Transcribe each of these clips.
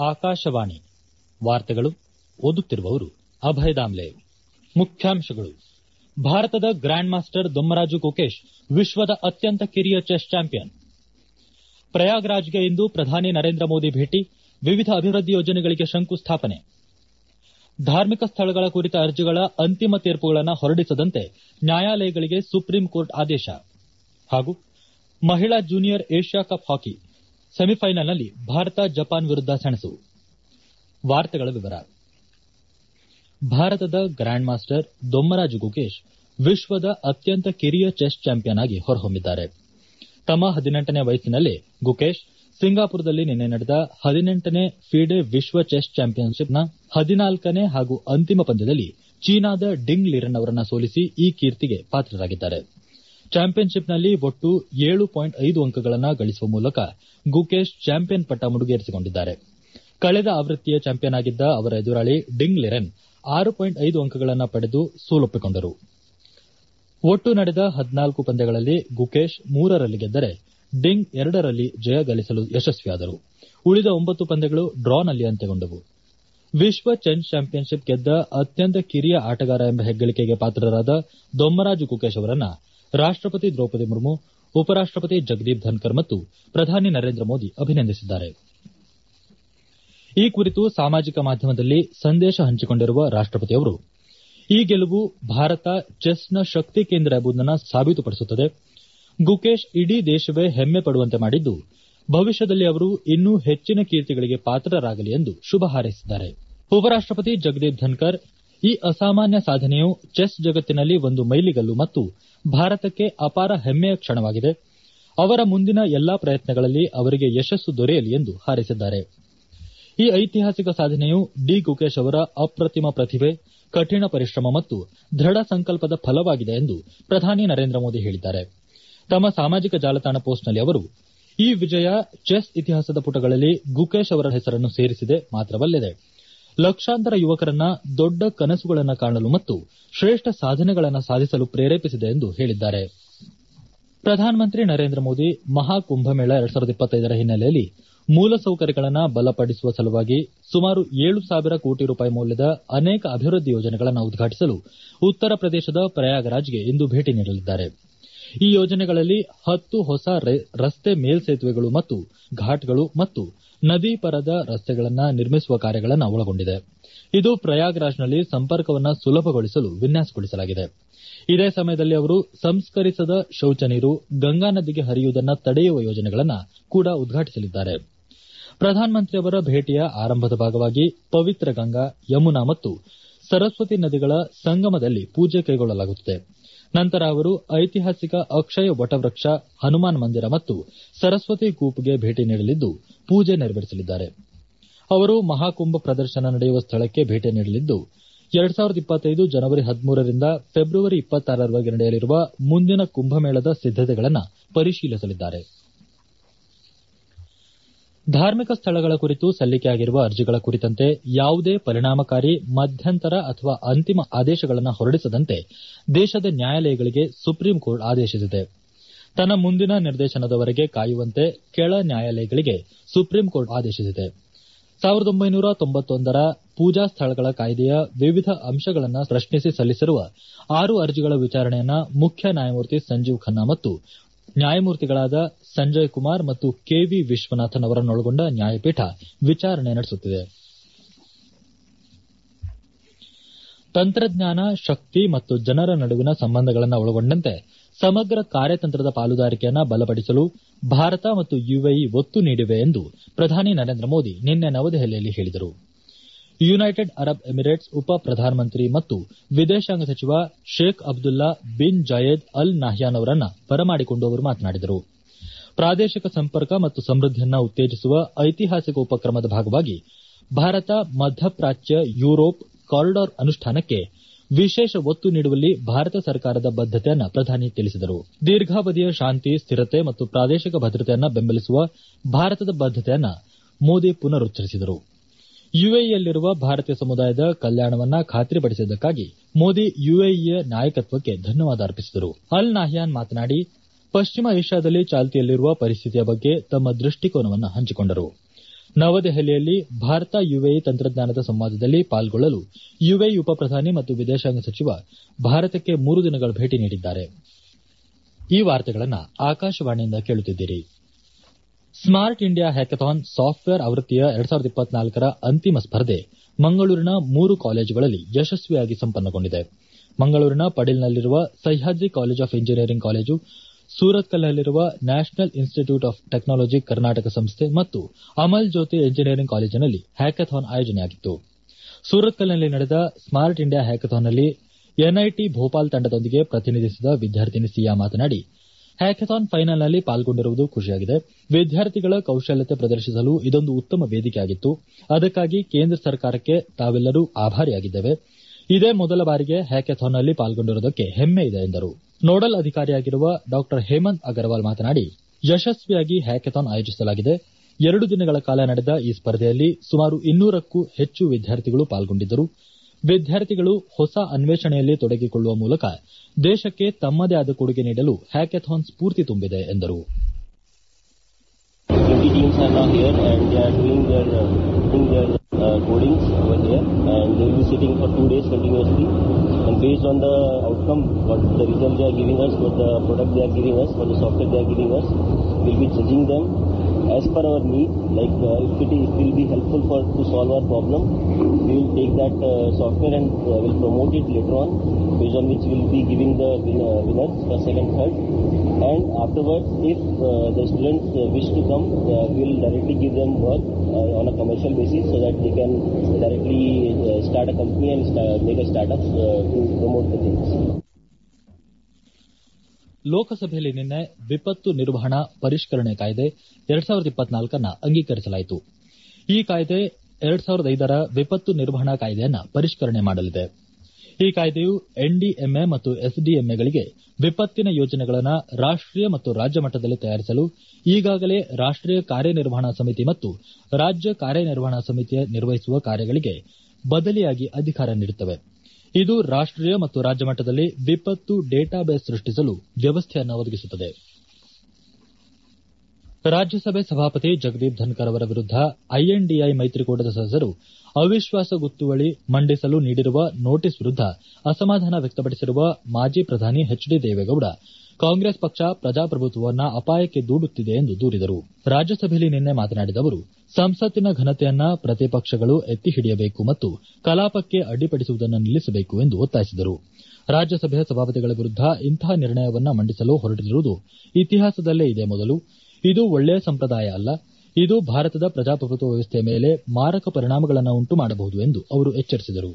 ಆಕಾಶವಾಣಿ ವಾರ್ತೆಗಳು ಓದುತ್ತಿರುವವರು ಅಭಯ ದಾಮ್ಲೆ ಮುಖ್ಯಾಂಶಗಳು ಭಾರತದ ಗ್ರ್ಯಾಂಡ್ ಮಾಸ್ಟರ್ ದೊಮ್ಮರಾಜು ಗುಕೇಶ್ ವಿಶ್ವದ ಅತ್ಯಂತ ಕಿರಿಯ ಚೆಸ್ ಚಾಂಪಿಯನ್ ಪ್ರಯಾಗ್ರಾಜ್ಗೆ ಇಂದು ಪ್ರಧಾನಿ ನರೇಂದ್ರ ಮೋದಿ ಭೇಟಿ ವಿವಿಧ ಅಭಿವೃದ್ಧಿ ಯೋಜನೆಗಳಿಗೆ ಶಂಕುಸ್ಥಾಪನೆ ಧಾರ್ಮಿಕ ಸ್ಥಳಗಳ ಕುರಿತ ಅರ್ಜಿಗಳ ಅಂತಿಮ ತೀರ್ಪುಗಳನ್ನು ಹೊರಡಿಸದಂತೆ ನ್ಯಾಯಾಲಯಗಳಿಗೆ ಸುಪ್ರೀಂ ಕೋರ್ಟ್ ಆದೇಶ ಹಾಗೂ ಮಹಿಳಾ ಜೂನಿಯರ್ ಏಷ್ಯಾ ಕಪ್ ಹಾಕಿ ಸೆಮಿಫೈನಲ್ನಲ್ಲಿ ಭಾರತ ಜಪಾನ್ ವಿರುದ್ಧ ಸೆಣಸು ಭಾರತದ ಗ್ರ್ಯಾಂಡ್ ಮಾಸ್ಟರ್ ದೊಮ್ಮರಾಜು ಗುಕೇಶ್ ವಿಶ್ವದ ಅತ್ಯಂತ ಕಿರಿಯ ಚೆಸ್ ಚಾಂಪಿಯನ್ ಆಗಿ ಹೊರಹೊಮ್ಮಿದ್ದಾರೆ ತಮ್ಮ ಹದಿನೆಂಟನೇ ವಯಸ್ಸಿನಲ್ಲೇ ಗುಕೇಶ್ ಸಿಂಗಾಪುರದಲ್ಲಿ ನಿನ್ನೆ ನಡೆದ ಹದಿನೆಂಟನೇ ಫಿಡೆ ವಿಶ್ವ ಚೆಸ್ ಚಾಂಪಿಯನ್ಶಿಪ್ನ ಹದಿನಾಲ್ಕನೇ ಹಾಗೂ ಅಂತಿಮ ಪಂದ್ಯದಲ್ಲಿ ಚೀನಾದ ಡಿಂಗ್ ಲಿರನ್ ಅವರನ್ನು ಸೋಲಿಸಿ ಈ ಕೀರ್ತಿಗೆ ಪಾತ್ರರಾಗಿದ್ದಾರೆ ಚಾಂಪಿಯನ್ಶಿಪ್ನಲ್ಲಿ ಒಟ್ಟು ಏಳು ಪಾಯಿಂಟ್ ಐದು ಅಂಕಗಳನ್ನು ಗಳಿಸುವ ಮೂಲಕ ಗುಕೇಶ್ ಚಾಂಪಿಯನ್ ಪಟ್ಟ ಮುಡಿಗೇರಿಸಿಕೊಂಡಿದ್ದಾರೆ ಕಳೆದ ಆವೃತ್ತಿಯ ಚಾಂಪಿಯನ್ ಆಗಿದ್ದ ಅವರ ಎದುರಾಳಿ ಡಿಂಗ್ ಲಿರೆನ್ ಆರು ಪಾಯಿಂಟ್ ಐದು ಅಂಕಗಳನ್ನು ಪಡೆದು ಸೋಲೊಪ್ಪಿಕೊಂಡರು ಒಟ್ಟು ನಡೆದ ಹದಿನಾಲ್ಕು ಪಂದ್ಯಗಳಲ್ಲಿ ಗುಕೇಶ್ ಮೂರರಲ್ಲಿ ಗೆದ್ದರೆ ಡಿಂಗ್ ಎರಡರಲ್ಲಿ ಜಯ ಗಳಿಸಲು ಯಶಸ್ವಿಯಾದರು ಉಳಿದ ಒಂಬತ್ತು ಪಂದ್ಯಗಳು ಡ್ರಾನಲ್ಲಿ ಅಂತ್ಯಗೊಂಡವು ವಿಶ್ವ ಚೆಸ್ ಚಾಂಪಿಯನ್ಶಿಪ್ ಗೆದ್ದ ಅತ್ಯಂತ ಕಿರಿಯ ಆಟಗಾರ ಎಂಬ ಹೆಗ್ಗಳಿಕೆಗೆ ಪಾತ್ರರಾದ ದೊಮ್ಮರಾಜು ಗುಕೇಶ್ ಅವರನ್ನು ರಾಷ್ಟಪತಿ ದ್ರೌಪದಿ ಮುರ್ಮು ಉಪರಾಷ್ಟಪತಿ ಜಗದೀಪ್ ಧನ್ಕರ್ ಮತ್ತು ಪ್ರಧಾನಿ ನರೇಂದ್ರ ಮೋದಿ ಅಭಿನಂದಿಸಿದ್ದಾರೆ ಈ ಕುರಿತು ಸಾಮಾಜಿಕ ಮಾಧ್ಯಮದಲ್ಲಿ ಸಂದೇಶ ಹಂಚಿಕೊಂಡಿರುವ ರಾಷ್ಟಪತಿ ಅವರು ಈ ಗೆಲುವು ಭಾರತ ಚೆಸ್ನ ಶಕ್ತಿ ಕೇಂದ್ರ ಎಂಬುದನ್ನು ಸಾಬೀತುಪಡಿಸುತ್ತದೆ ಗುಕೇಶ್ ಇಡೀ ದೇಶವೇ ಹೆಮ್ಮೆ ಪಡುವಂತೆ ಮಾಡಿದ್ದು ಭವಿಷ್ಯದಲ್ಲಿ ಅವರು ಇನ್ನೂ ಹೆಚ್ಚಿನ ಕೀರ್ತಿಗಳಿಗೆ ಪಾತ್ರರಾಗಲಿ ಎಂದು ಶುಭ ಹಾರೈಸಿದ್ದಾರೆ ಉಪರಾಷ್ಟಪತಿ ಜಗದೀಪ್ ಧನ್ಕರ್ ಈ ಅಸಾಮಾನ್ಯ ಸಾಧನೆಯು ಚೆಸ್ ಜಗತ್ತಿನಲ್ಲಿ ಒಂದು ಮೈಲಿಗಲ್ಲು ಮತ್ತು ಭಾರತಕ್ಕೆ ಅಪಾರ ಹೆಮ್ಮೆಯ ಕ್ಷಣವಾಗಿದೆ ಅವರ ಮುಂದಿನ ಎಲ್ಲಾ ಪ್ರಯತ್ನಗಳಲ್ಲಿ ಅವರಿಗೆ ಯಶಸ್ಸು ದೊರೆಯಲಿ ಎಂದು ಹಾರೈಸಿದ್ದಾರೆ ಈ ಐತಿಹಾಸಿಕ ಸಾಧನೆಯು ಡಿ ಗುಕೇಶ್ ಅವರ ಅಪ್ರತಿಮ ಪ್ರತಿಭೆ ಕಠಿಣ ಪರಿಶ್ರಮ ಮತ್ತು ದೃಢ ಸಂಕಲ್ಪದ ಫಲವಾಗಿದೆ ಎಂದು ಪ್ರಧಾನಿ ನರೇಂದ್ರ ಮೋದಿ ಹೇಳಿದ್ದಾರೆ ತಮ್ಮ ಸಾಮಾಜಿಕ ಜಾಲತಾಣ ಪೋಸ್ಟ್ನಲ್ಲಿ ಅವರು ಈ ವಿಜಯ ಚೆಸ್ ಇತಿಹಾಸದ ಪುಟಗಳಲ್ಲಿ ಗುಕೇಶ್ ಅವರ ಹೆಸರನ್ನು ಸೇರಿಸಿದೆ ಮಾತ್ರವಲ್ಲದೆ ಲಕ್ಷಾಂತರ ಯುವಕರನ್ನ ದೊಡ್ಡ ಕನಸುಗಳನ್ನು ಕಾಣಲು ಮತ್ತು ಶ್ರೇಷ್ಠ ಸಾಧನೆಗಳನ್ನು ಸಾಧಿಸಲು ಪ್ರೇರೇಪಿಸಿದೆ ಎಂದು ಹೇಳಿದ್ದಾರೆ ಪ್ರಧಾನಮಂತ್ರಿ ನರೇಂದ್ರ ಮೋದಿ ಮಹಾಕುಂಭಮೇಳ ಎರಡ್ ಸಾವಿರದ ಇಪ್ಪತ್ತೈದರ ಹಿನ್ನೆಲೆಯಲ್ಲಿ ಮೂಲಸೌಕರ್ಯಗಳನ್ನು ಬಲಪಡಿಸುವ ಸಲುವಾಗಿ ಸುಮಾರು ಏಳು ಸಾವಿರ ಕೋಟಿ ರೂಪಾಯಿ ಮೌಲ್ಯದ ಅನೇಕ ಅಭಿವೃದ್ಧಿ ಯೋಜನೆಗಳನ್ನು ಉದ್ಘಾಟಿಸಲು ಉತ್ತರ ಪ್ರದೇಶದ ಪ್ರಯಾಗ್ರಾಜ್ಗೆ ಇಂದು ಭೇಟಿ ನೀಡಲಿದ್ದಾರೆ ಈ ಯೋಜನೆಗಳಲ್ಲಿ ಹತ್ತು ಹೊಸ ರಸ್ತೆ ಮೇಲ್ಸೇತುವೆಗಳು ಮತ್ತು ಘಾಟ್ಗಳು ಮತ್ತು ನದಿ ಪರದ ರಸ್ತೆಗಳನ್ನು ನಿರ್ಮಿಸುವ ಕಾರ್ಯಗಳನ್ನು ಒಳಗೊಂಡಿದೆ ಇದು ಪ್ರಯಾಗ್ರಾಜ್ನಲ್ಲಿ ಸಂಪರ್ಕವನ್ನು ಸುಲಭಗೊಳಿಸಲು ವಿನ್ಯಾಸಗೊಳಿಸಲಾಗಿದೆ ಇದೇ ಸಮಯದಲ್ಲಿ ಅವರು ಸಂಸ್ಕರಿಸದ ಶೌಚ ನೀರು ಗಂಗಾ ನದಿಗೆ ಹರಿಯುವುದನ್ನು ತಡೆಯುವ ಯೋಜನೆಗಳನ್ನು ಕೂಡ ಉದ್ಘಾಟಿಸಲಿದ್ದಾರೆ ಪ್ರಧಾನಮಂತ್ರಿ ಅವರ ಭೇಟಿಯ ಆರಂಭದ ಭಾಗವಾಗಿ ಪವಿತ್ರ ಗಂಗಾ ಯಮುನಾ ಮತ್ತು ಸರಸ್ವತಿ ನದಿಗಳ ಸಂಗಮದಲ್ಲಿ ಪೂಜೆ ಕೈಗೊಳ್ಳಲಾಗುತ್ತದೆ ನಂತರ ಅವರು ಐತಿಹಾಸಿಕ ಅಕ್ಷಯ ವಟವೃಕ್ಷ ಹನುಮಾನ್ ಮಂದಿರ ಮತ್ತು ಸರಸ್ವತಿ ಕೂಪ್ಗೆ ಭೇಟಿ ನೀಡಲಿದ್ದು ಪೂಜೆ ನೆರವೇರಿಸಲಿದ್ದಾರೆ ಅವರು ಮಹಾಕುಂಭ ಪ್ರದರ್ಶನ ನಡೆಯುವ ಸ್ಥಳಕ್ಕೆ ಭೇಟಿ ನೀಡಲಿದ್ದು ಎರಡ್ ಸಾವಿರದ ಇಪ್ಪತ್ತೈದು ಜನವರಿ ಹದಿಮೂರರಿಂದ ಫೆಬ್ರವರಿ ಇಪ್ಪತ್ತಾರರವರೆಗೆ ನಡೆಯಲಿರುವ ಮುಂದಿನ ಕುಂಭಮೇಳದ ಸಿದ್ದತೆಗಳನ್ನು ಪರಿಶೀಲಿಸಲಿದ್ದಾರೆ ಧಾರ್ಮಿಕ ಸ್ಥಳಗಳ ಕುರಿತು ಸಲ್ಲಿಕೆಯಾಗಿರುವ ಅರ್ಜಿಗಳ ಕುರಿತಂತೆ ಯಾವುದೇ ಪರಿಣಾಮಕಾರಿ ಮಧ್ಯಂತರ ಅಥವಾ ಅಂತಿಮ ಆದೇಶಗಳನ್ನು ಹೊರಡಿಸದಂತೆ ದೇಶದ ನ್ಯಾಯಾಲಯಗಳಿಗೆ ಸುಪ್ರೀಂ ಕೋರ್ಟ್ ಆದೇಶಿಸಿದೆ ತನ್ನ ಮುಂದಿನ ನಿರ್ದೇಶನದವರೆಗೆ ಕಾಯುವಂತೆ ಕೆಳ ನ್ಯಾಯಾಲಯಗಳಿಗೆ ಸುಪ್ರೀಂ ಕೋರ್ಟ್ ಆದೇಶಿಸಿದೆ ಸಾವಿರದ ಒಂಬೈನೂರ ತೊಂಬತ್ತೊಂದರ ಪೂಜಾ ಸ್ಥಳಗಳ ಕಾಯ್ದೆಯ ವಿವಿಧ ಅಂಶಗಳನ್ನು ಪ್ರಶ್ನಿಸಿ ಸಲ್ಲಿಸಿರುವ ಆರು ಅರ್ಜಿಗಳ ವಿಚಾರಣೆಯನ್ನು ಮುಖ್ಯ ನ್ಯಾಯಮೂರ್ತಿ ಸಂಜೀವ್ ಖನ್ನಾ ಮತ್ತು ನ್ಯಾಯಮೂರ್ತಿಗಳಾದ ಸಂಜಯ್ ಕುಮಾರ್ ಮತ್ತು ಕೆವಿ ವಿಶ್ವನಾಥನ್ ಅವರನ್ನೊಳಗೊಂಡ ನ್ಯಾಯಪೀಠ ವಿಚಾರಣೆ ನಡೆಸುತ್ತಿದೆ ತಂತ್ರಜ್ಞಾನ ಶಕ್ತಿ ಮತ್ತು ಜನರ ನಡುವಿನ ಸಂಬಂಧಗಳನ್ನು ಒಳಗೊಂಡಂತೆ ಸಮಗ್ರ ಕಾರ್ಯತಂತ್ರದ ಪಾಲುದಾರಿಕೆಯನ್ನು ಬಲಪಡಿಸಲು ಭಾರತ ಮತ್ತು ಯುಎಇ ಒತ್ತು ನೀಡಿವೆ ಎಂದು ಪ್ರಧಾನಿ ನರೇಂದ್ರ ಮೋದಿ ನಿನ್ನೆ ನವದೆಹಲಿಯಲ್ಲಿ ಹೇಳಿದರು ಯುನೈಟೆಡ್ ಅರಬ್ ಎಮಿರೇಟ್ಸ್ ಉಪ ಪ್ರಧಾನಮಂತ್ರಿ ಮತ್ತು ವಿದೇಶಾಂಗ ಸಚಿವ Sheikh Abdullah bin Zayed Al Nahyan ಅವರನ್ನ ಬರಮಾಡಿಕೊಂಡು ಅವರು ಮಾತನಾಡಿದರು ಪ್ರಾದೇಶಿಕ ಸಂಪರ್ಕ ಮತ್ತು ಸಮೃದ್ಧಿಯನ್ನು ಉತ್ತೇಜಿಸುವ ಐತಿಹಾಸಿಕ ಉಪಕ್ರಮದ ಭಾಗವಾಗಿ ಭಾರತ ಮಧ್ಯಪ್ರಾಚ್ಯ ಯುರೋಪ್ ಕಾರಿಡಾರ್ ಅನುಷ್ಠಾನಕ್ಕೆ ವಿಶೇಷ ಒತ್ತು ನೀಡುವಲ್ಲಿ ಭಾರತ ಸರ್ಕಾರದ ಬದ್ದತೆಯನ್ನು ಪ್ರಧಾನಿ ತಿಳಿಸಿದರು ದೀರ್ಘಾವಧಿಯ ಶಾಂತಿ ಸ್ಥಿರತೆ ಮತ್ತು ಪ್ರಾದೇಶಿಕ ಭದ್ರತೆಯನ್ನು ಬೆಂಬಲಿಸುವ ಭಾರತದ ಬದ್ದತೆಯನ್ನು ಮೋದಿ ಪುನರುಚ್ಚರಿಸಿದರು ಯುಎಇಯಲ್ಲಿರುವ ಭಾರತೀಯ ಸಮುದಾಯದ ಕಲ್ಯಾಣವನ್ನ ಖಾತ್ರಿಪಡಿಸಿದ್ದಕ್ಕಾಗಿ ಮೋದಿ ಯುಎಇಯ ನಾಯಕತ್ವಕ್ಕೆ ಧನ್ಯವಾದ ಅರ್ಪಿಸಿದರು ಅಲ್ ನಾಹ್ಯಾನ್ ಮಾತನಾಡಿ ಪಶ್ಚಿಮ ಏಷ್ಯಾದಲ್ಲಿ ಚಾಲ್ತಿಯಲ್ಲಿರುವ ಪರಿಸ್ಥಿತಿಯ ಬಗ್ಗೆ ತಮ್ಮ ದೃಷ್ಟಿಕೋನವನ್ನು ಹಂಚಿಕೊಂಡರು ನವದೆಹಲಿಯಲ್ಲಿ ಭಾರತ ಯುಎಇ ತಂತ್ರಜ್ಞಾನದ ಸಂವಾದದಲ್ಲಿ ಪಾಲ್ಗೊಳ್ಳಲು ಯುಎಇ ಉಪಪ್ರಧಾನಿ ಮತ್ತು ವಿದೇಶಾಂಗ ಸಚಿವ ಭಾರತಕ್ಕೆ ಮೂರು ದಿನಗಳ ಭೇಟಿ ನೀಡಿದ್ದಾರೆ ಈ ವಾರ್ತೆಗಳನ್ನು ಆಕಾಶವಾಣಿಯಿಂದ ಕೇಳುತ್ತಿದ್ದೀರಿ ಸ್ಮಾರ್ಟ್ ಇಂಡಿಯಾ ಹ್ಯಾಕಥಾನ್ ಸಾಫ್ಟ್ವೇರ್ ಆವೃತ್ತಿಯ ಎರಡ್ ಸಾವಿರದ ಇಪ್ಪತ್ನಾಲ್ಕರ ಅಂತಿಮ ಸ್ಪರ್ಧೆ ಮಂಗಳೂರಿನ ಮೂರು ಕಾಲೇಜುಗಳಲ್ಲಿ ಯಶಸ್ವಿಯಾಗಿ ಸಂಪನ್ನಗೊಂಡಿದೆ ಮಂಗಳೂರಿನ ಪಡೀಲ್ನಲ್ಲಿರುವ Sahyadri college of engineering college ಸೂರತ್ಕಲ್ನಲ್ಲಿರುವ national institute of technology Karnataka ಸಂಸ್ಥೆ ಮತ್ತು ಅಮಲ್ ಜ್ಯೋತಿ ಎಂಜಿನಿಯರಿಂಗ್ ಕಾಲೇಜಿನಲ್ಲಿ ಹ್ಯಾಕಥಾನ್ ಆಯೋಜನೆಯಾಗಿತ್ತು ಸೂರತ್ಕಲ್ನಲ್ಲಿ ನಡೆದ ಸ್ಮಾರ್ಟ್ ಇಂಡಿಯಾ ಹ್ಯಾಕಥಾನ್ನಲ್ಲಿ ಎನ್ಐಟಿ ಭೋಪಾಲ್ ತಂಡದೊಂದಿಗೆ ಪ್ರತಿನಿಧಿಸಿದ ವಿದ್ಯಾರ್ಥಿನಿ ಸಿಯಾ ಮಾತನಾಡಿ ಹ್ಯಾಕಥಾನ್ ಫೈನಲ್ನಲ್ಲಿ ಪಾಲ್ಗೊಂಡಿರುವುದು ಖುಷಿಯಾಗಿದೆ ವಿದ್ಯಾರ್ಥಿಗಳ ಕೌಶಲ್ಯತೆ ಪ್ರದರ್ಶಿಸಲು ಇದೊಂದು ಉತ್ತಮ ವೇದಿಕೆಯಾಗಿತ್ತು ಅದಕ್ಕಾಗಿ ಕೇಂದ್ರ ಸರ್ಕಾರಕ್ಕೆ ತಾವೆಲ್ಲರೂ ಆಭಾರಿಯಾಗಿದ್ದೇವೆ ಇದೇ ಮೊದಲ ಬಾರಿಗೆ ಹ್ಯಾಕಥಾನ್ನಲ್ಲಿ ಪಾಲ್ಗೊಂಡಿರುವುದಕ್ಕೆ ಹೆಮ್ಮೆ ಇದೆ ಎಂದರು ನೋಡಲ್ ಅಧಿಕಾರಿಯಾಗಿರುವ ಡಾ ಹೇಮಂತ್ ಅಗರ್ವಾಲ್ ಮಾತನಾಡಿ ಯಶಸ್ವಿಯಾಗಿ ಹ್ಯಾಕಥಾನ್ ಆಯೋಜಿಸಲಾಗಿದೆ ಎರಡು ದಿನಗಳ ಕಾಲ ನಡೆದ ಈ ಸ್ಪರ್ಧೆಯಲ್ಲಿ ಸುಮಾರು ಇನ್ನೂರಕ್ಕೂ ಹೆಚ್ಚು ವಿದ್ಯಾರ್ಥಿಗಳು ಪಾಲ್ಗೊಂಡಿದ್ದರು ವಿದ್ಯಾರ್ಥಿಗಳು ಹೊಸ ಅನ್ವೇಷಣೆಯಲ್ಲಿ ತೊಡಗಿಕೊಳ್ಳುವ ಮೂಲಕ ದೇಶಕ್ಕೆ ತಮ್ಮದೇ ಆದ ಕೊಡುಗೆ ನೀಡಲು ಹ್ಯಾಕಥಾನ್ ಸ್ಫೂರ್ತಿ ತುಂಬಿದೆ ಎಂದರು 20 teams are now here and they are doing their uh, doing their uh, codings over here and they will be sitting for two days continuously and based on the outcome what the result they are giving us what the product they are giving us what the software they are giving us we'll be judging them as per our need like uh, if it is, if will be helpful for to solve our problem we will take that uh, software and uh, will promote it later on based on which we will be giving the win, uh, winners for second third and afterwards if uh, the students uh, wish to come uh, we will directly give them work uh, on a commercial basis so that they can directly uh, start a company and start, make a startup uh, to promote the things ಲೋಕಸಭೆಯಲ್ಲಿ ನಿನ್ನೆ ವಿಪತ್ತು ನಿರ್ವಹಣಾ ಪರಿಷ್ಕರಣೆ ಕಾಯ್ದೆ ಎರಡ್ ಸಾವಿರದ ಇಪ್ಪತ್ನಾಲ್ಕನ್ನ ಅಂಗೀಕರಿಸಲಾಯಿತು ಈ ಕಾಯ್ದೆ ಎರಡ್ ಸಾವಿರದ ಐದರ ವಿಪತ್ತು ನಿರ್ವಹಣಾ ಕಾಯ್ದೆಯನ್ನ ಪರಿಷ್ಕರಣೆ ಮಾಡಲಿದೆ ಈ ಕಾಯ್ದೆಯು ಎನ್ಡಿಎಂಎ ಮತ್ತು ಎಸ್ಡಿಎಂಎಗಳಿಗೆ ವಿಪತ್ತಿನ ಯೋಜನೆಗಳನ್ನು ರಾಷ್ಟೀಯ ಮತ್ತು ರಾಜ್ಯ ಮಟ್ಟದಲ್ಲಿ ತಯಾರಿಸಲು ಈಗಾಗಲೇ ರಾಷ್ಟೀಯ ಕಾರ್ಯನಿರ್ವಹಣಾ ಸಮಿತಿ ಮತ್ತು ರಾಜ್ಯ ಕಾರ್ಯನಿರ್ವಹಣಾ ಸಮಿತಿ ನಿರ್ವಹಿಸುವ ಕಾರ್ಯಗಳಿಗೆ ಬದಲಿಯಾಗಿ ಅಧಿಕಾರ ನೀಡುತ್ತವೆ ಇದು ರಾಷ್ಟೀಯ ಮತ್ತು ರಾಜ್ಯ ಮಟ್ಟದಲ್ಲಿ ವಿಪತ್ತು ಡೇಟಾಬೇಸ್ ಸೃಷ್ಟಿಸಲು ವ್ಯವಸ್ಥೆಯನ್ನು ಒದಗಿಸುತ್ತದೆ ರಾಜ್ಯಸಭೆ ಸಭಾಪತಿ ಜಗದೀಪ್ ಧನ್ಕರ್ ಅವರ ವಿರುದ್ದ ಐಎನ್ಡಿಎ ಮೈತ್ರಿಕೂಟದ ಸದಸ್ಯರು ಅವಿಶ್ವಾಸ ಗೊತ್ತುವಳಿ ಮಂಡಿಸಲು ನೀಡಿರುವ ನೋಟಿಸ್ ವಿರುದ್ದ ಅಸಮಾಧಾನ ವ್ಯಕ್ತಪಡಿಸಿರುವ ಮಾಜಿ ಪ್ರಧಾನಿ ಎಚ್ ಡಿ ದೇವೇಗೌಡ ಕಾಂಗ್ರೆಸ್ ಪಕ್ಷ ಪ್ರಜಾಪ್ರಭುತ್ವವನ್ನು ಅಪಾಯಕ್ಕೆ ದೂಡುತ್ತಿದೆ ಎಂದು ದೂರಿದರು ರಾಜ್ಯಸಭೆಯಲ್ಲಿ ನಿನ್ನೆ ಮಾತನಾಡಿದ ಅವರು ಸಂಸತ್ತಿನ ಘನತೆಯನ್ನ ಪ್ರತಿಪಕ್ಷಗಳು ಎತ್ತಿ ಹಿಡಿಯಬೇಕು ಮತ್ತು ಕಲಾಪಕ್ಕೆ ಅಡ್ಡಿಪಡಿಸುವುದನ್ನು ನಿಲ್ಲಿಸಬೇಕು ಎಂದು ಒತ್ತಾಯಿಸಿದರು ರಾಜ್ಯಸಭೆಯ ಸಭಾಪತಿಗಳ ವಿರುದ್ದ ಇಂತಹ ನಿರ್ಣಯವನ್ನ ಮಂಡಿಸಲು ಹೊರಟಿರುವುದು ಇತಿಹಾಸದಲ್ಲೇ ಇದೇ ಮೊದಲು ಇದು ಒಳ್ಳೆಯ ಸಂಪ್ರದಾಯ ಅಲ್ಲ ಇದು ಭಾರತದ ಪ್ರಜಾಪ್ರಭುತ್ವ ವ್ಯವಸ್ಥೆಯ ಮೇಲೆ ಮಾರಕ ಪರಿಣಾಮಗಳನ್ನು ಉಂಟು ಮಾಡಬಹುದು ಎಂದು ಅವರು ಎಚ್ಚರಿಸಿದರು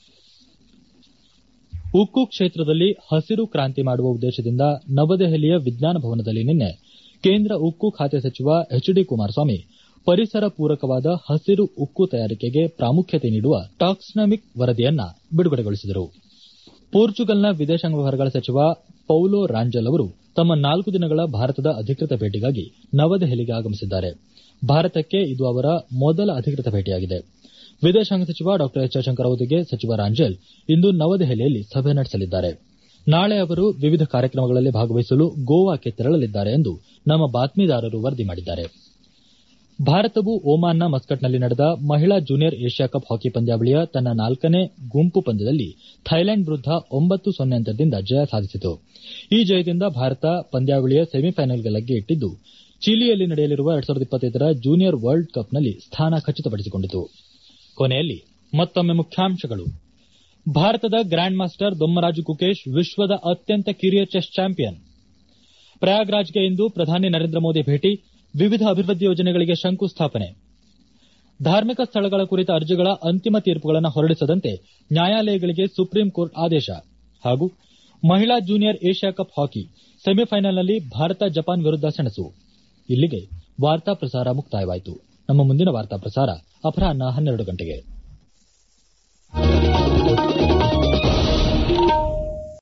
ಉಕ್ಕು ಕ್ಷೇತ್ರದಲ್ಲಿ ಹಸಿರು ಕ್ರಾಂತಿ ಮಾಡುವ ಉದ್ದೇಶದಿಂದ ನವದೆಹಲಿಯ ವಿಜ್ಞಾನ ಭವನದಲ್ಲಿ ನಿನ್ನೆ ಕೇಂದ್ರ ಉಕ್ಕು ಖಾತೆ ಸಚಿವ ಎಚ್ ಡಿ ಕುಮಾರಸ್ವಾಮಿ ಪರಿಸರ ಪೂರಕವಾದ ಹಸಿರು ಉಕ್ಕು ತಯಾರಿಕೆಗೆ ಪ್ರಾಮುಖ್ಯತೆ ನೀಡುವ ಟಾಕ್ಸಾನಮಿಕ್ ವರದಿಯನ್ನ ಬಿಡುಗಡೆಗೊಳಿಸಿದರು ಪೋರ್ಚುಗಲ್ನ ವಿದೇಶಾಂಗ ವ್ಯವಹಾರಗಳ ಸಚಿವ ಪೌಲೋ ರಾಂಜಲ್ ಅವರು ತಮ್ಮ ನಾಲ್ಕು ದಿನಗಳ ಭಾರತದ ಅಧಿಕೃತ ಭೇಟಿಗಾಗಿ ನವದೆಹಲಿಗೆ ಆಗಮಿಸಿದ್ದಾರೆ ಭಾರತಕ್ಕೆ ಇದು ಅವರ ಮೊದಲ ಅಧಿಕೃತ ಭೇಟಿಯಾಗಿದೆ ವಿದೇಶಾಂಗ ಸಚಿವ ಡಾ ಎಸ್ ಜಯಶಂಕರ್ ಅವರೊಂದಿಗೆ ಸಚಿವ ರಾಂಜಲ್ ಇಂದು ನವದೆಹಲಿಯಲ್ಲಿ ಸಭೆ ನಡೆಸಲಿದ್ದಾರೆ ನಾಳೆ ಅವರು ವಿವಿಧ ಕಾರ್ಯಕ್ರಮಗಳಲ್ಲಿ ಭಾಗವಹಿಸಲು ಗೋವಾಕ್ಕೆ ತೆರಳಲಿದ್ದಾರೆ ಎಂದು ನಮ್ಮ ಬಾತ್ಮೀದಾರರು ವರದಿ ಮಾಡಿದ್ದಾರೆ ಭಾರತವು ಒಮಾನ್ನ ಮಸ್ಕಟ್ನಲ್ಲಿ ನಡೆದ ಮಹಿಳಾ ಜೂನಿಯರ್ ಏಷ್ಯಾ ಕಪ್ ಹಾಕಿ ಪಂದ್ಯಾವಳಿಯ ತನ್ನ ನಾಲ್ಕನೇ ಗುಂಪು ಪಂದ್ಯದಲ್ಲಿ ಥೈಲ್ಯಾಂಡ್ ವಿರುದ್ದ ಒಂಬತ್ತು ಸೊನ್ನೆ ಅಂತರದಿಂದ ಜಯ ಸಾಧಿಸಿತು ಈ ಜಯದಿಂದ ಭಾರತ ಪಂದ್ಯಾವಳಿಯ ಸೆಮಿಫೈನಲ್ಗೆ ಲಗ್ಗೆ ಇಟ್ಟಿದ್ದು ಚಿಲಿಯಲ್ಲಿ ನಡೆಯಲಿರುವ ಎರಡ್ ಸಾವಿರದ ಇಪ್ಪತ್ತೈದರ ಜೂನಿಯರ್ ವರ್ಲ್ಡ್ ಕಪ್ನಲ್ಲಿ ಸ್ಥಾನ ಖಚಿತಪಡಿಸಿಕೊಂಡಿತು ಕೊನೆಯಲ್ಲಿ ಮತ್ತೊಮ್ಮೆ ಮುಖ್ಯಾಂಶಗಳು ಭಾರತದ ಗ್ರ್ಯಾಂಡ್ ಮಾಸ್ಟರ್ ದೊಮ್ಮರಾಜು ಕುಕೇಶ್ ವಿಶ್ವದ ಅತ್ಯಂತ ಕಿರಿಯ ಚೆಸ್ ಚಾಂಪಿಯನ್ ಪ್ರಯಾಗ್ರಾಜ್ಗೆ ಇಂದು ಪ್ರಧಾನಿ ನರೇಂದ್ರ ಮೋದಿ ಭೇಟಿ ವಿವಿಧ ಅಭಿವೃದ್ಧಿ ಯೋಜನೆಗಳಿಗೆ ಶಂಕುಸ್ಥಾಪನೆ ಧಾರ್ಮಿಕ ಸ್ಥಳಗಳ ಕುರಿತ ಅರ್ಜಿಗಳ ಅಂತಿಮ ತೀರ್ಪುಗಳನ್ನು ಹೊರಡಿಸದಂತೆ ನ್ಯಾಯಾಲಯಗಳಿಗೆ ಸುಪ್ರೀಂ ಕೋರ್ಟ್ ಆದೇಶ ಹಾಗೂ ಮಹಿಳಾ ಜೂನಿಯರ್ ಏಷ್ಯಾ ಕಪ್ ಹಾಕಿ ಸೆಮಿಫೈನಲ್ನಲ್ಲಿ ಭಾರತ ಜಪಾನ್ ವಿರುದ್ಧ ಸೆಣಸು ಇಲ್ಲಿಗೆ ವಾರ್ತಾ ಪ್ರಸಾರ ಮುಕ್ತಾಯವಾಯಿತು ನಮ್ಮ ಮುಂದಿನ ವಾರ್ತಾ ಪ್ರಸಾರ ಅಪರಾಹ್ನ ಹನ್ನೆರಡು ಗಂಟೆಗೆ